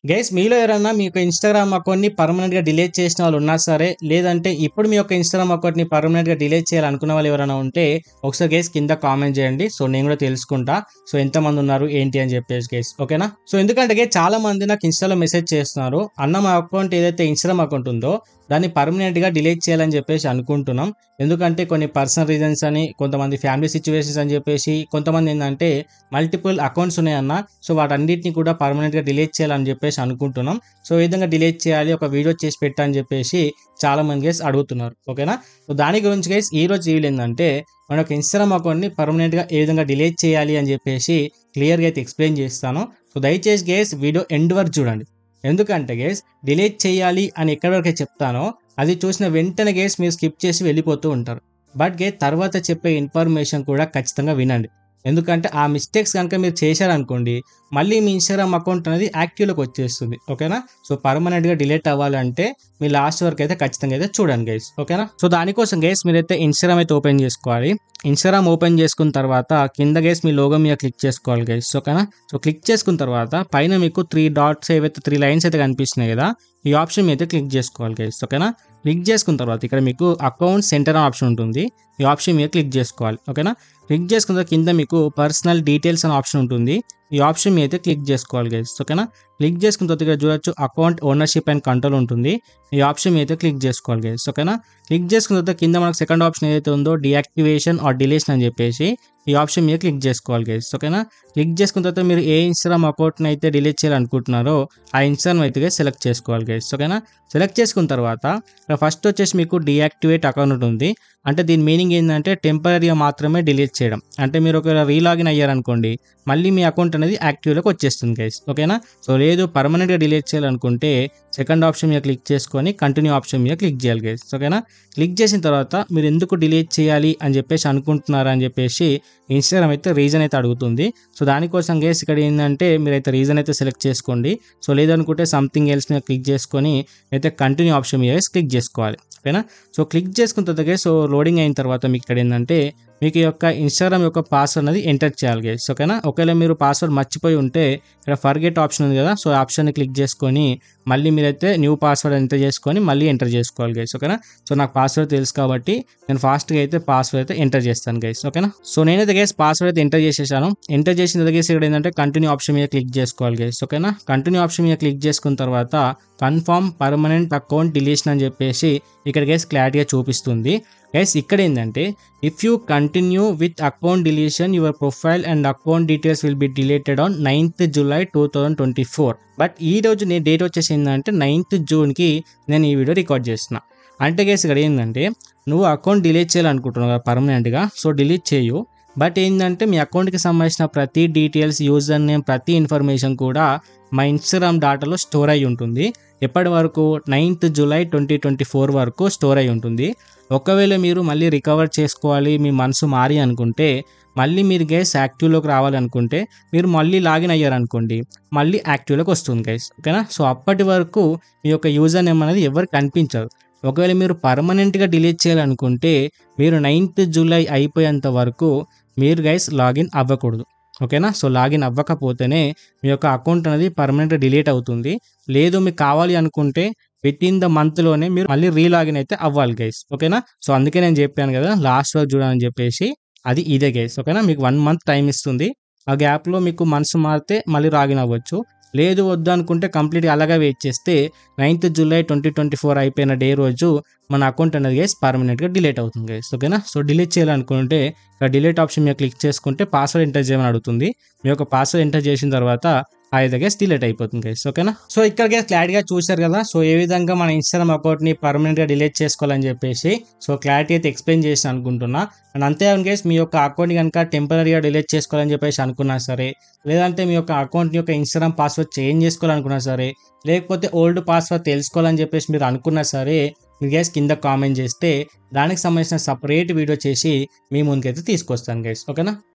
guys మీలో ఎవరైనా మీ యొక్క ఇన్స్టాగ్రామ్ అకౌంట్ని పర్మనెంట్గా డిలీట్ చేసిన వాళ్ళు ఉన్నా సరే లేదంటే ఇప్పుడు మీ యొక్క ఇన్స్టాగ్రామ్ అకౌంట్ని పర్మనెంట్గా డిలీట్ చేయాలనుకున్న వాళ్ళు ఎవరైనా ఉంటే ఒకసారి గైస్ కింద కామెంట్ చేయండి సో నేను కూడా తెలుసుకుంటా సో ఎంతమంది ఉన్నారు ఏంటి అని చెప్పేసి గైస్ ఓకేనా సో ఎందుకంటే guys, చాలా మంది నాకు ఇన్స్టాలో మెసేజ్ చేస్తున్నారు అన్న మా అకౌంట్ ఏదైతే ఇన్స్టాగ్రామ్ అకౌంట్ ఉందో దాన్ని పర్మనెంట్గా డిలీట్ చేయాలని చెప్పేసి అనుకుంటున్నాం ఎందుకంటే కొన్ని పర్సనల్ రీజన్స్ అని కొంతమంది ఫ్యామిలీ సిచ్యువేషన్స్ అని చెప్పేసి కొంతమంది ఏంటంటే మల్టిపుల్ అకౌంట్స్ ఉన్నాయన్న సో వాటన్నిటిని కూడా పర్మనెంట్గా డిలీట్ చేయాలని చెప్పేసి అనుకుంటున్నాం సో ఏ విధంగా డిలీట్ చేయాలి ఒక వీడియో చేసి పెట్టా అని చెప్పేసి చాలా మంది గైస్ అడుగుతున్నారు ఓకేనా సో దాని గురించి గైస్ ఈ రోజు వీలు ఏంటంటే మన యొక్క ఇన్స్టాగ్రామ్ అకౌంట్ని పర్మనెంట్గా ఏ విధంగా డిలీట్ చేయాలి అని చెప్పేసి క్లియర్గా అయితే ఎక్స్ప్లెయిన్ చేస్తాను సో దయచేసి గైస్ వీడియో ఎండ్ వరకు చూడండి ఎందుకంటే గైస్ డిలీట్ చేయాలి అని ఎక్కడి వరకు చెప్తానో అది చూసిన వెంటనే గేస్ మీరు స్కిప్ చేసి వెళ్ళిపోతూ ఉంటారు బట్ గే తర్వాత చెప్పే ఇన్ఫర్మేషన్ కూడా ఖచ్చితంగా వినండి ఎందుకంటే ఆ మిస్టేక్స్ కనుక మీరు చేశారనుకోండి మళ్ళీ మీ ఇన్స్టాగ్రామ్ అకౌంట్ అనేది యాక్టివ్లోకి వచ్చేస్తుంది ఓకేనా సో పర్మనెంట్గా డిలీట్ అవ్వాలంటే మీ లాస్ట్ వరకు అయితే ఖచ్చితంగా అయితే చూడండి గైస్ ఓకేనా సో దానికోసం గైస్ మీరైతే ఇన్స్టాగ్రామ్ అయితే ఓపెన్ చేసుకోవాలి ఇన్స్టాగ్రామ్ ఓపెన్ చేసుకున్న తర్వాత కింద గైస్ మీ లోగో మీద క్లిక్ చేసుకోవాలి గైస్ ఓకేనా సో క్లిక్ చేసుకున్న తర్వాత పైన మీకు త్రీ డాట్స్ ఏవైతే త్రీ లైన్స్ అయితే కనిపిస్తున్నాయి కదా ఈ ఆప్షన్ మీద క్లిక్ చేసుకోవాలి గైస్ ఓకేనా క్లిక్ చేసుకున్న తర్వాత ఇక్కడ మీకు అకౌంట్ సెంటర్ ఆప్షన్ ఉంటుంది ఈ ఆప్షన్ మీద క్లిక్ చేసుకోవాలి ఓకేనా క్లిక్ చేసుకున్న తర్వాత కింద మీకు పర్సనల్ డీటెయిల్స్ అనే ఆప్షన్ ఉంటుంది ఈ ఆప్షన్ మీద అయితే క్లిక్ చేసుకోవాలి గైస్ ఓకేనా క్లిక్ చేసుకున్న తర్వాత ఇక్కడ చూడొచ్చు అకౌంట్ ఓనర్షిప్ అండ్ కంట్రోల్ ఉంటుంది ఈ ఆప్షన్ మీద అయితే క్లిక్ చేసుకోవాలి గైస్ ఓకేనా క్లిక్ చేసుకున్న తర్వాత కింద మనకు సెకండ్ ఆప్షన్ ఏదైతే ఉందో డియాక్టివేషన్ ఆర్ డిలేషన్ అని చెప్పేసి ఈ ఆప్షన్ మీద క్లిక్ చేసుకోవాలి గైస్ ఓకేనా క్లిక్ చేసుకున్న తర్వాత మీరు ఏ ఇన్స్టాగ్రామ్ అకౌంట్ని అయితే డిలీట్ చేయాలనుకుంటున్నారో ఆ ఇన్స్టాగ్రామ్ అయితే సెలెక్ట్ చేసుకోవాలి గైస్ ఓకేనా సెలెక్ట్ చేసుకున్న తర్వాత ఇక్కడ ఫస్ట్ వచ్చేసి మీకు డియాక్టివేట్ అకౌంట్ ఉంటుంది అంటే దీని మీనింగ్ ఏంటంటే టెంపరీగా మాత్రమే డిలీట్ చేయడం అంటే మీరు ఒకవేళ రీలాగిన్ అయ్యారనుకోండి మళ్ళీ మీ అకౌంట్ అనేది యాక్టివ్లోకి వచ్చేస్తుంది గైస్ ఓకేనా సో లేదు పర్మనెంట్గా డిలీట్ చేయాలనుకుంటే సెకండ్ ఆప్షన్ మీద క్లిక్ చేసుకొని కంటిన్యూ ఆప్షన్ మీద క్లిక్ చేయాలి గైస్ ఓకేనా క్లిక్ చేసిన తర్వాత మీరు ఎందుకు డిలీట్ చేయాలి అని చెప్పేసి అనుకుంటున్నారా అని చెప్పేసి ఇన్స్టాగ్రామ్ అయితే రీజన్ అయితే అడుగుతుంది సో దానికోసం గేస్ ఇక్కడ ఏంటంటే మీరైతే రీజన్ అయితే సెలెక్ట్ చేసుకోండి సో లేదనుకుంటే సంథింగ్ ఎల్స్ మీద క్లిక్ చేసుకొని అయితే కంటిన్యూ ఆప్షన్ మీద క్లిక్ చేసుకోవాలి ఓకేనా సో క్లిక్ చేసుకున్న తర్వాత సో లోడింగ్ అయిన తర్వాత మీకు ఇక్కడ ఏంటంటే మీకు ఈ యొక్క ఇన్స్టాగ్రామ్ యొక్క పాస్వర్డ్ అనేది ఎంటర్ చేయాలి గైస్ ఓకేనా ఒకవేళ మీరు పాస్వర్డ్ మర్చిపోయి ఉంటే ఇక్కడ ఫర్గెట్ ఆప్షన్ ఉంది కదా సో ఆప్షన్ని క్లిక్ చేసుకొని మళ్ళీ మీరైతే న్యూ పాస్వర్డ్ ఎంటర్ చేసుకొని మళ్ళీ ఎంటర్ చేసుకోవాలి గైస్ ఓకేనా సో నాకు పాస్వర్డ్ తెలుసు కాబట్టి నేను ఫాస్ట్గా అయితే పాస్వర్డ్ అయితే ఎంటర్ చేస్తాను గైస్ ఓకేనా సో నేనైతే గైస్ పాస్వర్డ్ అయితే ఎంటర్ చేసేసాను ఎంటర్ చేసిన తర్వాత గైస్ ఇక్కడ ఏంటంటే కంటిన్యూ ఆప్షన్ మీద క్లిక్ చేసుకోవాలి గైస్ ఓకేనా కంటిన్యూ ఆప్షన్ మీద క్లిక్ చేసుకున్న తర్వాత కన్ఫర్మ్ పర్మనెంట్ అకౌంట్ డిలీషన్ అని చెప్పేసి ఇక్కడ గైస్ క్లారిటీగా చూపిస్తుంది గైస్ ఇక్కడ ఏంటంటే if you continue with account deletion your profile and account details will be deleted on ninth July two thousand twenty four but ఈ రోజు నేను డేట్ వచ్చేసి ఏంటంటే నైన్త్ జూన్కి నేను ఈ వీడియో రికార్డ్ చేస్తున్నా అంటే గైస్ ఇక్కడ ఏంటంటే నువ్వు అకౌంట్ డిలీట్ చేయాలనుకుంటున్నావు కదా పర్మనెంట్గా సో డిలీట్ చేయు బట్ ఏంటంటే మీ అకౌంట్కి సంబంధించిన ప్రతి డీటెయిల్స్ యూజర్ నేమ్ ప్రతి ఇన్ఫర్మేషన్ కూడా మా ఇన్స్టాగ్రామ్ డాటాలో స్టోర్ అయి ఉంటుంది ఎప్పటి వరకు ninth July twenty twenty four వరకు స్టోర్ అయి ఉంటుంది ఒకవేళ మీరు మళ్ళీ రికవర్ చేసుకోవాలి మీ మనసు మారి అనుకుంటే మళ్ళీ మీరు గైస్ యాక్టివ్లోకి రావాలనుకుంటే మీరు మళ్ళీ లాగిన్ అయ్యారనుకోండి మళ్ళీ యాక్టివ్లోకి వస్తుంది గైస్ ఓకేనా సో అప్పటి వరకు మీ యొక్క యూజర్ నేమ్ అనేది ఎవరికి కనిపించదు ఒకవేళ మీరు పర్మనెంట్గా డిలీట్ చేయాలనుకుంటే మీరు నైన్త్ జూలై అయిపోయేంత వరకు మీరు గైస్ లాగిన్ అవ్వకూడదు ఓకేనా సో లాగిన్ అవ్వకపోతేనే మీ యొక్క అకౌంట్ అనేది పర్మనెంట్గా డిలీట్ అవుతుంది లేదు మీకు కావాలి అనుకుంటే విత్ ఇన్ ద మంత్లోనే మీరు మళ్ళీ రీలాగిన్ అయితే అవ్వాలి గైస్ ఓకేనా సో అందుకే నేను చెప్పాను కదా లాస్ట్ వరకు చూడాలని చెప్పేసి అది ఇదే గైస్ ఓకేనా మీకు వన్ మంత్ టైం ఇస్తుంది ఆ గ్యాప్లో మీకు మనసు మారితే మళ్ళీ లాగిన్ అవ్వచ్చు లేదు వద్దు అనుకుంటే కంప్లీట్గా అలాగే వెయిట్ చేస్తే ninth July twenty twenty four అయిపోయిన డే రోజు మన అకౌంట్ అనేది గైస్ పర్మనెంట్గా డిలీట్ అవుతుంది గైస్ ఓకేనా సో డిలీట్ చేయాలనుకుంటే ఇక్కడ డిలీట్ ఆప్షన్ మీద క్లిక్ చేసుకుంటే పాస్వర్డ్ ఎంటర్ చేయమని అడుగుతుంది మీ యొక్క పాస్వర్డ్ ఎంటర్ చేసిన తర్వాత అయితే గైస్ డిలీట్ అయిపోతుంది గైస్ ఓకేనా సో ఇక్కడ గైస్ క్లారిటీగా చూశారు కదా సో ఏ విధంగా మన ఇన్స్టాగ్రామ్ అకౌంట్ని పర్మనెంట్గా డిలీట్ చేసుకోవాలని చెప్పేసి సో క్లారిటీ అయితే ఎక్స్ప్లెయిన్ చేసి అనుకుంటున్నా అండ్ అంతేకాని గైస్ మీ యొక్క అకౌంట్ కనుక టెంపరీగా డిలీట్ చేసుకోవాలని చెప్పేసి అనుకున్నా సరే లేదంటే మీ యొక్క అకౌంట్ యొక్క ఇన్స్టాగ్రామ్ పాస్వర్డ్ చేంజ్ చేసుకోవాలనుకున్నా సరే లేకపోతే ఓల్డ్ పాస్వర్డ్ తెలుసుకోవాలని చెప్పేసి మీరు అనుకున్నా సరే మీరు గైస్ కింద కామెంట్ చేస్తే దానికి సంబంధించిన సపరేట్ వీడియో చేసి మీ ముందుకైతే తీసుకొస్తాను గైస్ ఓకేనా